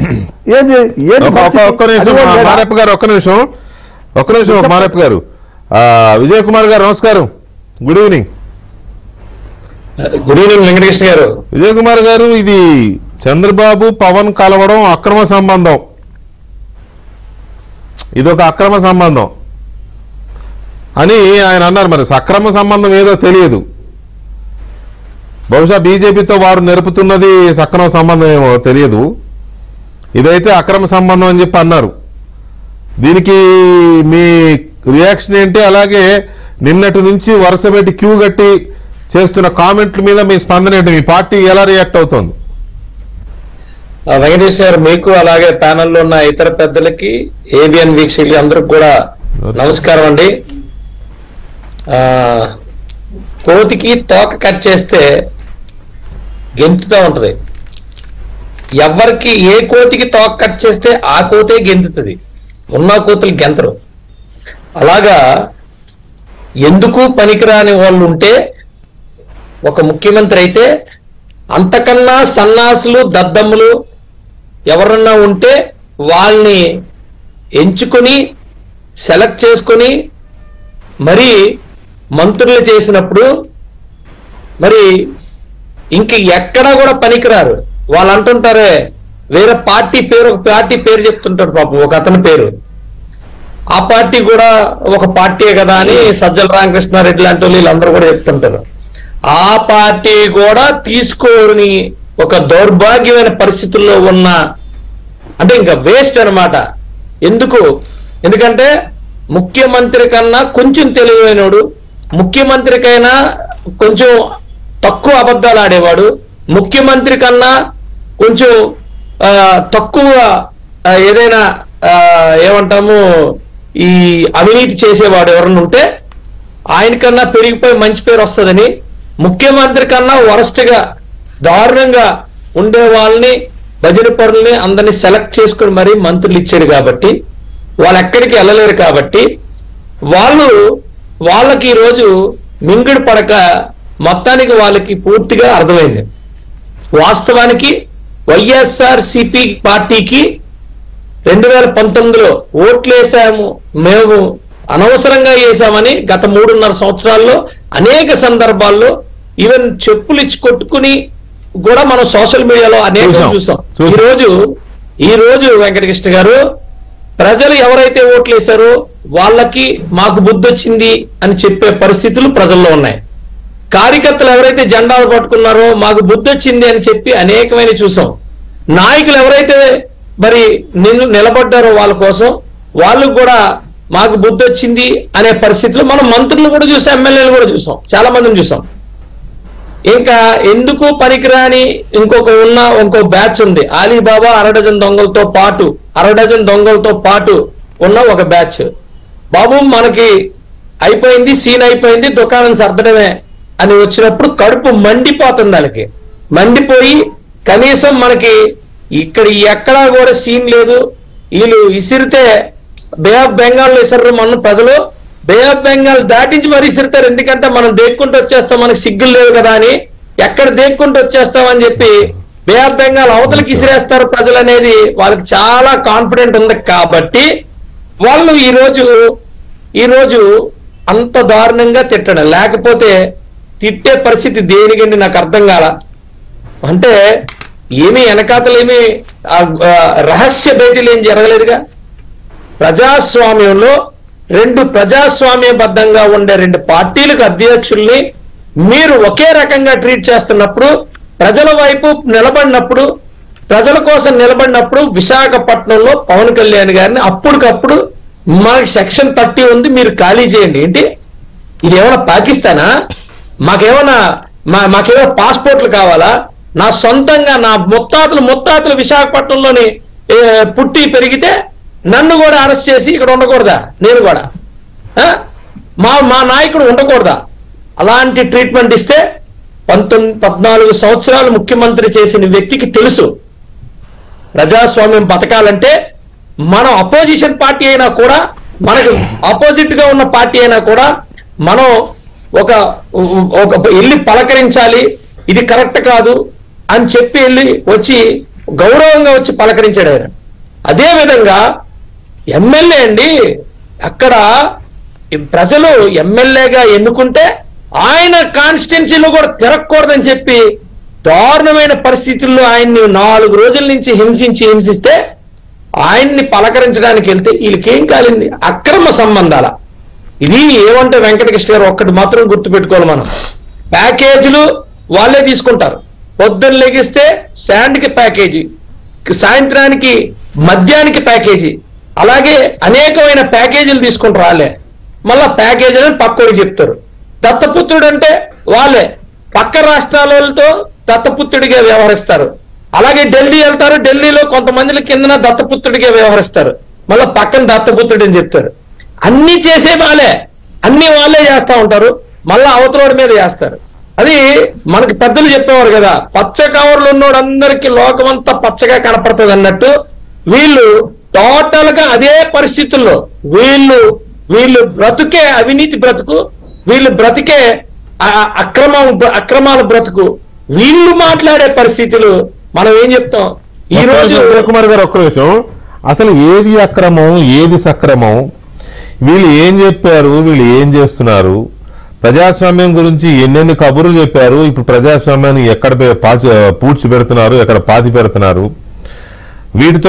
ఏది ఏది ఒక- ఒక- ఒక్క పరిస్థితి? నిమిషం అది కూడా మా- లేదా? మారప్ప గారు ఒక్క నిమిషం ఒక్క నిమిషం మారప్ప గారు ఆ, విజయ్ కుమార్ గారు నమస్కారం good evening good evening Venkatakrishna గారు విజయ్ కుమార్ గారు ఇది చంద్రబాబు పవన్ కలవడం అక్రమ సంబంధం ఇది ఒక అక్రమ సంబంధం అని ఆయన అన్నారు మరి సక్రమ సంబంధం ఏదో తెలియదు బహుశా బీజేపీతో వారు నెరుపుతున్నది సక్రమ సంబంధం ఏమో తెలియదు ఇదైతే అక్రమ సంబంధం అని చెప్పి అన్నారు దీనికి మీ రియాక్షన్ ఏంటి అలాగే నిన్నటి నుంచి వరుస పెట్టి క్యూ కట్టి చేస్తున్న కామెంట్ల మీద మీ స్పందన ఏంటి మీ పార్టీ ఎలా రియాక్ట్ అవుతోంది ఆ, వెంకటేష్ గారు మీకు అలాగే ప్యానెల్లో ఉన్న ఇతర పెద్దలకి ఏబిఎన్ వీక్షకులకి అందరికి కూడా నమస్కారం అండి ఆ, కోతికి తోక కట్ చేస్తే గెంతుతూ ఉంటది ఎవరికి ఏ కోతికి తోక కట్ చేస్తే ఆ కోతే గెంతుతుంది ఉన్న కోతులు గెంతరు అలాగా ఎందుకు పనికిరాని వాళ్ళు ఉంటే ఒక ముఖ్యమంత్రి అయితే అంతకన్నా సన్నాసులు దద్దమ్ములు ఎవరన్నా ఉంటే వాళ్ళని ఎంచుకొని సెలెక్ట్ చేసుకొని మరి మంత్రులు చేసినప్పుడు మరి ఇంక ఎక్కడా కూడా పనికిరారు వాళ్ళు అంటుంటారే వేరే పార్టీ పేరు ఒక పార్టీ పేరు చెప్తుంటారు పాపం ఒక అతని పేరు ఆ పార్టీ కూడా ఒక పార్టీయే కదా అని సజ్జల రామకృష్ణారెడ్డి లాంటి వాళ్ళు వీళ్ళందరూ కూడా చెప్తుంటారు ఆ పార్టీ కూడా తీసుకొని ఒక దౌర్భాగ్యమైన పరిస్థితుల్లో ఉన్న అంటే ఇంకా వేస్ట్ అన్నమాట ఎందుకు ఎందుకంటే ముఖ్యమంత్రి కన్నా కొంచెం తెలివైనడు ముఖ్యమంత్రికైనా కొంచెం తక్కువ అబద్ధాలు ఆడేవాడు ముఖ్యమంత్రి కన్నా కొంచెం ఆ, తక్కువ ఆ, ఏదైనా ఆ, ఏమంటాము ఈ అవినీతి చేసేవాడు ఎవరన్నా ఉంటే ఆయనకన్నా పెరిగిపోయి మంచి పేరు వస్తుందని ముఖ్యమంత్రి కన్నా వరస్ట్ గా దారుణంగా ఉండే వాళ్ళని భజన పరుల్ని అందరినీ సెలెక్ట్ చేసుకుని మరీ మంత్రులు ఇచ్చాడు కాబట్టి వాళ్ళు ఎక్కడికి వెళ్ళలేరు కాబట్టి వాళ్ళు వాళ్ళకి ఈరోజు మింగుడు పడక మొత్తానికి వాళ్ళకి పూర్తిగా అర్థమైంది వాస్తవానికి వైఎస్ఆర్ సిపి పార్టీకి రెండు వేల పంతొమ్మిదిలో ఓట్లు వేసాము మేము అనవసరంగా వేసామని గత మూడున్నర సంవత్సరాల్లో అనేక సందర్భాల్లో ఈవెన్ చెప్పులు ఇచ్చి కొట్టుకుని కూడా మనం సోషల్ మీడియాలో అనేక చూసాం. చూసాం చూసాం. ఈ రోజు ఈ రోజు వెంకటకృష్ణ గారు ప్రజలు ఎవరైతే ఓట్లు వేశారో వాళ్ళకి మాకు బుద్ధి వచ్చింది అని చెప్పే పరిస్థితులు ప్రజల్లో ఉన్నాయి కార్యకర్తలు ఎవరైతే జెండాలు పట్టుకున్నారో మాకు బుద్ధి వచ్చింది అని చెప్పి అనేకమైన చూసాం నాయకులు ఎవరైతే మరి నిన్ను నిలబడ్డారో వాళ్ళ కోసం వాళ్ళు కూడా మాకు బుద్ధి వచ్చింది అనే పరిస్థితిలో మనం మంత్రులు కూడా చూసాం ఎమ్మెల్యేలు కూడా చూసాం చాలా మందిని చూసాం ఇంకా ఎందుకు పనికిరాని ఇంకొక ఉన్న ఇంకో బ్యాచ్ ఉంది అలీబాబా అరడజన్ దొంగలతో పాటు అరడజన్ దొంగలతో పాటు ఉన్న ఒక బ్యాచ్ బాబు మనకి అయిపోయింది సీన్ అయిపోయింది దుకాణం సర్దడమే అని వచ్చినప్పుడు కడుపు మండిపోతుంది వాళ్ళకి మండిపోయి కనీసం మనకి ఇక్కడ ఎక్కడా కూడా సీన్ లేదు వీళ్ళు ఇసిరితే బే ఆఫ్ బెంగాల్ ఇసరు మన ప్రజలు బే ఆఫ్ బెంగాల్ దాటించి మరీ ఇసురుతారు ఎందుకంటే మనం దేక్కుంటూ వచ్చేస్తాం మనకి సిగ్గులు లేవు కదా అని ఎక్కడ దేక్కుంటూ వచ్చేస్తాం అని చెప్పి బే ఆఫ్ బెంగాల్ అవతలకి ఇసిరేస్తారు ప్రజలు అనేది వాళ్ళకి చాలా కాన్ఫిడెంట్ ఉంది కాబట్టి వాళ్ళు ఈ రోజు ఈ రోజు అంత దారుణంగా తిట్టడం లేకపోతే తిట్టే పరిస్థితి దేనికండి నాకు అర్థం కాల అంటే ఏమి వెనకాతలు ఏమి ఆ, ఆ, రహస్య భేటీలు ఏం జరగలేదుగా ప్రజాస్వామ్యంలో రెండు ప్రజాస్వామ్యబద్ధంగా ఉండే రెండు పార్టీలకు అధ్యక్షుల్ని మీరు ఒకే రకంగా ట్రీట్ చేస్తున్నప్పుడు ప్రజల వైపు నిలబడినప్పుడు ప్రజల కోసం నిలబడినప్పుడు విశాఖపట్నంలో పవన్ కళ్యాణ్ గారిని అప్పటికప్పుడు మాకు సెక్షన్ థర్టీ ఉంది మీరు ఖాళీ చేయండి ఏంటి ఇది ఏమైనా పాకిస్తానా మాకేమైనా మా మాకేమైనా పాస్పోర్ట్లు కావాలా నా సొంతంగా నా ముత్తాతలు ముత్తాతలు విశాఖపట్నంలోని ఏ, పుట్టి పెరిగితే నన్ను కూడా అరెస్ట్ చేసి ఇక్కడ ఉండకూడదా నేను కూడా ఆ? మా మా నాయకుడు ఉండకూడదా అలాంటి ట్రీట్మెంట్ ఇస్తే పంతొమ్మిది పద్నాలుగు సంవత్సరాలు ముఖ్యమంత్రి చేసిన వ్యక్తికి తెలుసు ప్రజాస్వామ్యం బతకాలంటే మనం అపోజిషన్ పార్టీ అయినా కూడా మనకు ఆపోజిట్ గా ఉన్న పార్టీ అయినా కూడా మనం ఒక ఒక వెళ్ళి పలకరించాలి ఇది కరెక్ట్ కాదు అని చెప్పి వెళ్ళి వచ్చి గౌరవంగా వచ్చి పలకరించాడు ఆయన అదే విధంగా ఎమ్మెల్యే అండి అక్కడ ఈ ప్రజలు ఎమ్మెల్యేగా ఎన్నుకుంటే ఆయన కాన్స్టిట్యున్సీలో కూడా తిరగకూడదని చెప్పి దారుణమైన పరిస్థితుల్లో ఆయన్ని నాలుగు రోజుల నుంచి హింసించి హింసిస్తే ఆయన్ని పలకరించడానికి వెళ్తే వీళ్ళకేం కాలింది అక్రమ సంబంధాల ఇది ఏమంటే వెంకటకృష్ణ గారు ఒక్కటి మాత్రం గుర్తుపెట్టుకోవాలి మనం ప్యాకేజీలు వాళ్ళే తీసుకుంటారు పొద్దున్న లెగిస్తే శాండ్కి ప్యాకేజీ సాయంత్రానికి మద్యానికి ప్యాకేజీ అలాగే అనేకమైన ప్యాకేజీలు తీసుకుంటారు వాళ్ళే మళ్ళా ప్యాకేజీలు అని పక్కోడికి చెప్తారు దత్తపుత్రుడు అంటే వాళ్ళే పక్క రాష్ట్రాలతో దత్తపుత్రుడిగా వ్యవహరిస్తారు అలాగే ఢిల్లీ వెళ్తారు ఢిల్లీలో కొంతమంది కిందన దత్తపుత్రుడిగా వ్యవహరిస్తారు మళ్ళీ పక్కన దత్తపుత్రుడు అని చెప్తారు అన్ని చేసే వాళ్ళే అన్ని వాళ్ళే చేస్తా ఉంటారు మళ్ళా అవతలోడి మీద చేస్తారు అది మనకి పెద్దలు చెప్పేవారు కదా పచ్చ కవర్లు ఉన్నోడు అందరికి లోకమంతా పచ్చగా కనపడుతుంది అన్నట్టు వీళ్ళు టోటల్ గా అదే పరిస్థితుల్లో వీళ్ళు వీళ్ళు బ్రతుకే అవినీతి బ్రతుకు వీళ్ళు బ్రతికే ఆ అక్రమం అక్రమాల బ్రతుకు వీళ్ళు మాట్లాడే పరిస్థితులు మనం ఏం చెప్తాం ఈ రోజు కుమార్ గారు ఒక్క నిమిషం అసలు ఏది అక్రమం ఏది సక్రమం వీళ్ళు ఏం చెప్పారు వీళ్ళు ఏం చేస్తున్నారు ప్రజాస్వామ్యం గురించి ఎన్నెన్ని కబుర్లు చెప్పారు ఇప్పుడు ప్రజాస్వామ్యాన్ని ఎక్కడ పె- పాచి పూడ్చి పెడుతున్నారు ఎక్కడ పాతి పెడుతున్నారు వీటితో